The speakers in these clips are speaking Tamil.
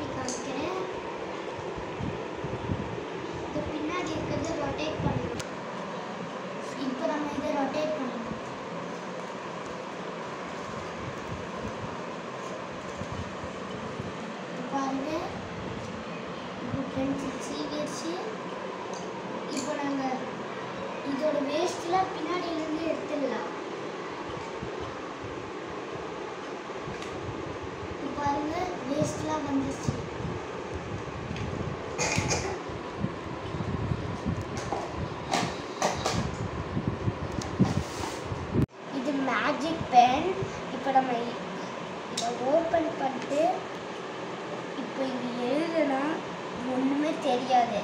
பண்ணி காமிக்கிறேன் இது பின்னாடி இருக்கிறது ரொட்டேட் பண்ணணும் இப்போ நம்ம இதை ரொட்டேட் பண்ணணும் இப்ப பாருங்க இப்போ பென்சில் சீவிடுச்சு இப்போ நாங்கள் இதோட வேஸ்ட்லாம் பின்னாடியிலேருந்து எடுத்துடலாம் இப்போ பாருங்க வேஸ்ட்லாம் வந்துருச்சு இது மேஜிக் பென் இப்போ நம்ம இ- இதை ஓப்பன் பண்ணிட்டு இப்போ இது எழுதுனா ஒன்றுமே தெரியாது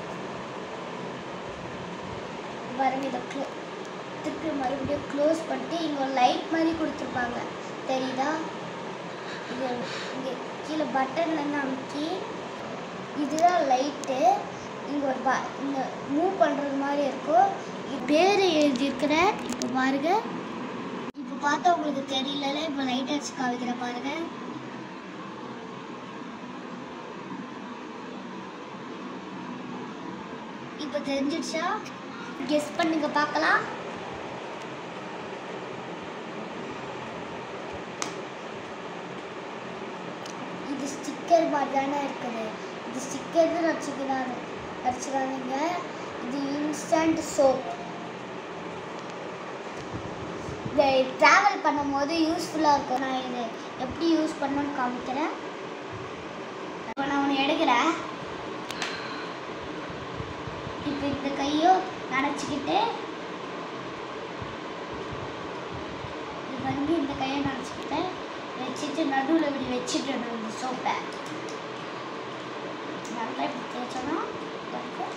பாருங்க இதை க்ளோ திருப்பி மறுபடியும் க்ளோஸ் பண்ணிட்டு இங்கே ஒரு லைட் மாதிரி கொடுத்துருப்பாங்க தெரியுதா இது இங்கே கீழே பட்டன்லேருந்து அமுக்கி இதுதான் லைட்டு இங்கே ஒரு ப இங்கே மூவ் பண்ணுறது மாதிரி இருக்கும் இது பேர் எழுதியிருக்கிற இப்போ பாருங்க இப்போ பார்த்தா உங்களுக்கு தெரியல இப்போ லைட் அடிச்சு காமிக்கிற பாருங்க இப்போ தெரிஞ்சிடுச்சா கெஸ் பண்ணுங்க பார்க்கலாம் இது ஸ்டிக்கர் மாதிரி தானே இருக்குது இது ஸ்டிக்கர் தான் வச்சுக்கிறாங்க வச்சுக்காதீங்க இது இன்ஸ்டன்ட் சோப் இதை ட்ராவல் பண்ணும்போது யூஸ்ஃபுல்லாக இருக்கும் நான் இது எப்படி யூஸ் பண்ணணும்னு காமிக்கிறேன் இப்போ நான் ஒன்று எடுக்கிறேன் இப்போ இந்த கையோ நனைச்சிக்கிட்டு இது வந்து இந்த கையை நனைச்சிக்கிட்டு வச்சுட்டு நடுவில் இப்படி வச்சுட்டணும் இந்த சோப்பை நல்லா இப்படி தேய்ச்சோன்னா இருக்கும்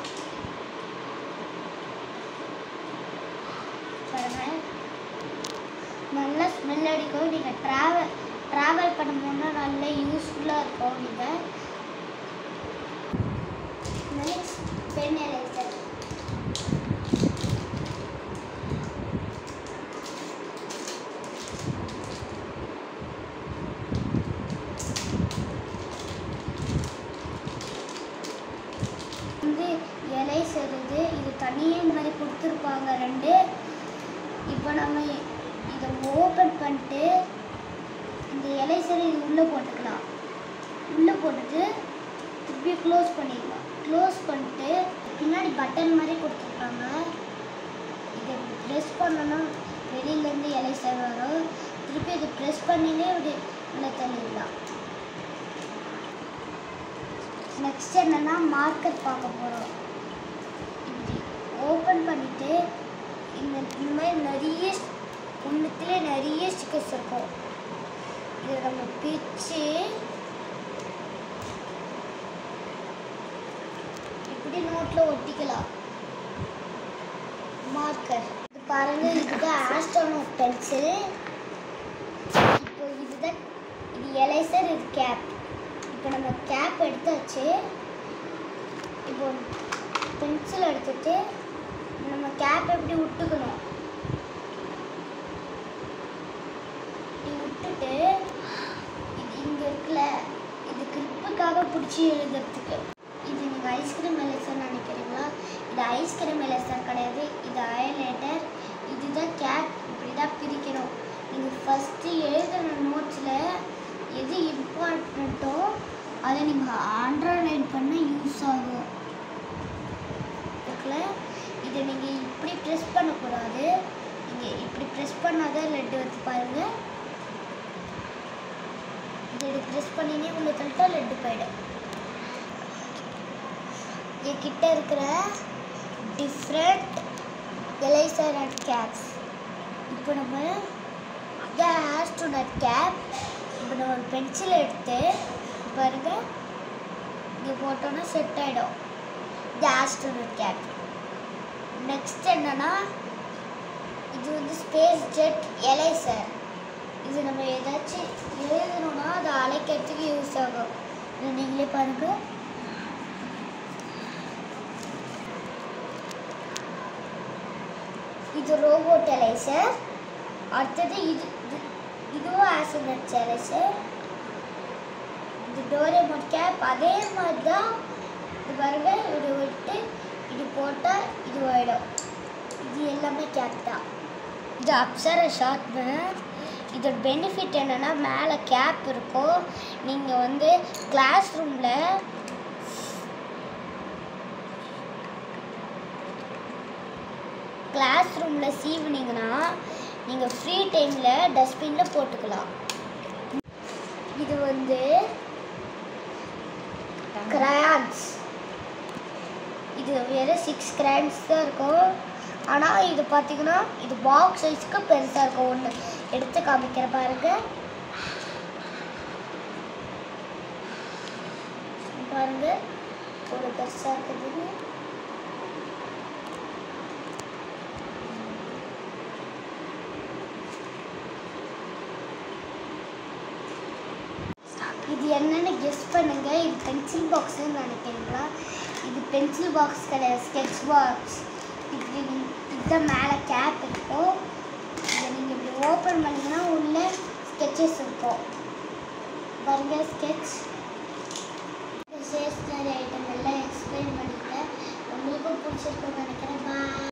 பாருங்க நல்லா ஸ்மெல் அடிக்கும் நீங்கள் ட்ராவல் ட்ராவல் பண்ணும்போது நல்லா யூஸ்ஃபுல்லாக இருக்கும் நீங்கள் நெக்ஸ்ட் பென் எரேசர் வந்து இலை செருது இது தனியே இந்த மாதிரி கொடுத்துருப்பாங்க ரெண்டு இப்போ நம்ம இதை ஓப்பன் பண்ணிட்டு இந்த இலை சரி இது உள்ளே போட்டுக்கலாம் உள்ளே போட்டுட்டு திருப்பி க்ளோஸ் பண்ணிடலாம் க்ளோஸ் பண்ணிட்டு பின்னாடி பட்டன் மாதிரி கொடுத்துருப்பாங்க இதை ப்ரெஸ் பண்ணோன்னா வெளியிலேருந்து இலை சரி வரும் திருப்பி இதை ப்ரெஸ் பண்ணினே இப்படி உள்ளே தள்ளிடலாம் நெக்ஸ்ட் என்னன்னா மார்க்கர் பார்க்க போகிறோம் இப்படி ஓப்பன் பண்ணிட்டு இந்த இந்த மாதிரி நிறைய ஒன்றுத்துல நிறைய ஸ்டிக்கர்ஸ் இருக்கும் இதை நம்ம பிச்சு இப்படி நோட்டில் ஒட்டிக்கலாம் மார்க்கர் இது பாருங்க இதுதான் ஆஸ்ட்ரோனோட் பென்சில் இப்போ இதுதான் இது எலைசர் இது கேப் இப்போ நம்ம கேப் எடுத்தாச்சு இப்போ பென்சில் எடுத்துட்டு நம்ம கேப் எப்படி விட்டுக்கணும் இப்படி விட்டுட்டு இது இங்கே இருக்குல்ல இது கிரிப்புக்காக பிடிச்சி எழுதுறதுக்கு இது நீங்கள் ஐஸ்கிரீம் எலெக்சன் நினைக்கிறீங்களா இது ஐஸ்கிரீம் எலெக்சன் கிடையாது இது ஹைலைட்டர் இதுதான் கேப் இப்படி தான் பிரிக்கணும் நீங்கள் ஃபஸ்ட்டு எழுதுன நோட்ஸில் எது இம்பார்ட்டண்ட்டோ அதை நீங்கள் அண்டர்லைன் பண்ண யூஸ் ஆகும் இருக்குல்ல இதை நீங்கள் இப்படி ப்ரெஸ் பண்ணக்கூடாது நீங்கள் இப்படி ப்ரெஸ் பண்ணாதான் லெட்டு வச்சு பாருங்கள் இதை இப்படி ப்ரெஸ் பண்ணினே உள்ள தள்ளிட்டா லெட்டு போயிடும் என்கிட்ட இருக்கிற டிஃப்ரெண்ட் எலைசர் அண்ட் கேப்ஸ் இப்போ நம்ம இதான் ஆஸ்ட்ரோனட் கேப் இப்போ நம்ம ஒரு பென்சில் எடுத்து பாருங்க இங்கே போட்டோன்னா செட் ஆகிடும் இது ஆஸ்ட்ரோனட் கேப் நெக்ஸ்ட் என்னன்னா இது வந்து ஸ்பேஸ் ஜெட் எலைசர் இது நம்ம ஏதாச்சும் எழுதணும்னா அதை அழைக்கிறதுக்கு யூஸ் ஆகும் இதை நீங்களே பாருங்க இது ரோபோட் எலைசர் அடுத்தது இது இது இதுவும் ஆசிட் எலைசர் இது இது டோரேமான் கேப் அதே மாதிரி தான் இது பாருங்க இது விட்டு இது போட்டால் இது ஆயிடும் இது எல்லாமே கேப் தான் இது அப்சர ஷார்ட் இதோட பெனிஃபிட் என்னென்னா மேலே கேப் இருக்கும் நீங்கள் வந்து கிளாஸ் ரூமில் கிளாஸ் ரூமில் சீவுனீங்கன்னா நீங்கள் ஃப்ரீ டைமில் டஸ்ட்பினில் போட்டுக்கலாம் இது வந்து கிரான்ஸ் இது வெறும் சிக்ஸ் கிரான்ஸ் தான் இருக்கும் ஆனால் இது பார்த்தீங்கன்னா இது பாக்ஸ் சைஸ்க்கு பெருசாக இருக்கும் ஒன்று எடுத்து காமிக்கிற பாருங்க பாருங்க ஒரு பெருசாக இருக்குது இது என்னன்னு கெஸ் பண்ணுங்க இது பென்சில் பாக்ஸ்னு நினைக்கிறீங்களா இது பென்சில் பாக்ஸ் கிடையாது ஸ்கெட்ச் பாக்ஸ் இப்படி நீ- இதுதான் மேலே கேப் இருக்கும் இதை நீங்கள் இப்படி ஓப்பன் பண்ணிங்கன்னா உள்ள ஸ்கெச்சஸ் இருக்கும் பாருங்க ஸ்கெட்ச் ஸ்டேஷ்னரி ஐட்டம் எல்லாம் எக்ஸ்பிளைன் பண்ணிட்டேன் உங்களுக்கும் பிடிச்சிருக்குன்னு நினைக்கிறேன் பாய்